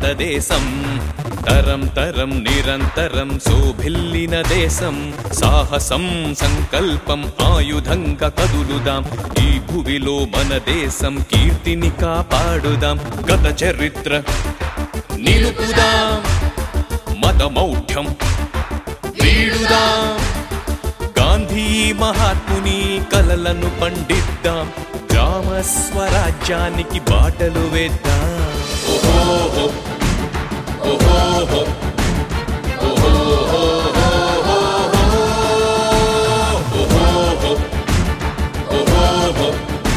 భారతదేశం తరం తరం నిరంతరం శోభిల్లిన దేశం సాహసం సంకల్పం ఆయుధంగా కదులుదాం ఈ భువిలో మన దేశం కీర్తిని కాపాడుదాం గత చరిత్ర నిలుపుదాం మతమౌఢ్యం వీడుదాం గాంధీ మహాత్ముని కలలను పండిద్దాం గ్రామ స్వరాజ్యానికి బాటలు వేద్దాం ఓహోహో, ఓహోహో, ఓహోహో, ఓహోహో,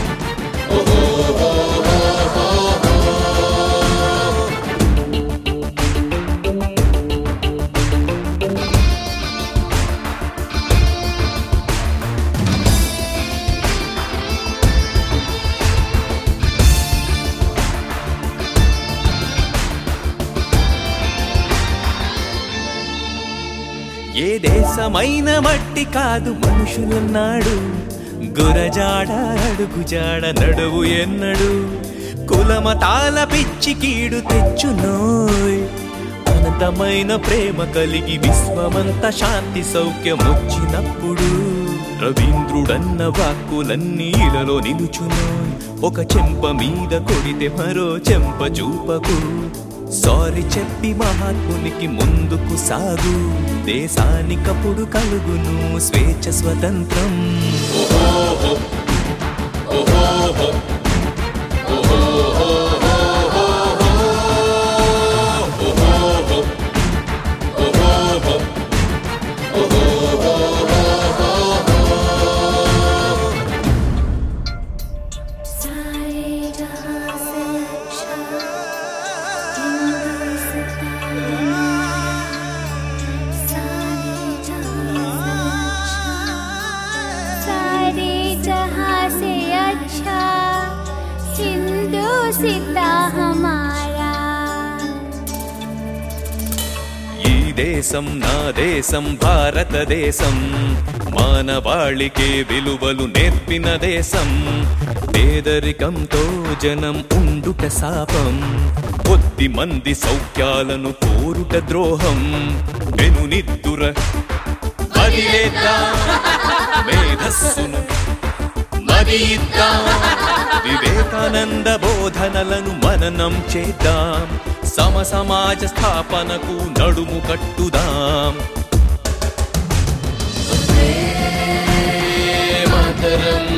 ఏ దేశమైన మట్టి కాదు మనుషులన్నాడు గురజాడ అడుగుజాడ నడువు ఎన్నడు కులమతాల పిచ్చి కీడు తెచ్చునోయ్ అనంతమైన ప్రేమ కలిగి విశ్వమంత శాంతి సౌఖ్యం వచ్చినప్పుడు రవీంద్రుడన్న వాక్కులన్నీ ఇలలో నిలుచునోయ్ ఒక చెంప మీద కొడితే మరో చెంప చూపకు సారీ చెప్పి మహాత్మునికి ముందుకు సాగు దేశానికప్పుడు కలుగును స్వేచ్ఛ స్వతంత్రం ఓహోహో, ఓహోహో, ఓహోహో, ఓహోహో, सारे जहां से अच्छा हिंदुस्तान सारे जहां से अच्छा हिंदुस्तान हमारा ఈ దేశం నా దేశం భారతదేశం మానవాళికే విలువలు నేర్పిన దేశం పేదరికంతో జనం ఉండుట శాపం కొద్ది మంది సౌఖ్యాలను కోరుట ద్రోహం వెనునిద్దుర వదిలేద్దాం మేధస్సును మరియిద్దాం వివేకానంద బోధనలను మననం చేద్దాం సమ సమాజ స్థాపనకు నడుము కట్టుదాం వందే మాతరం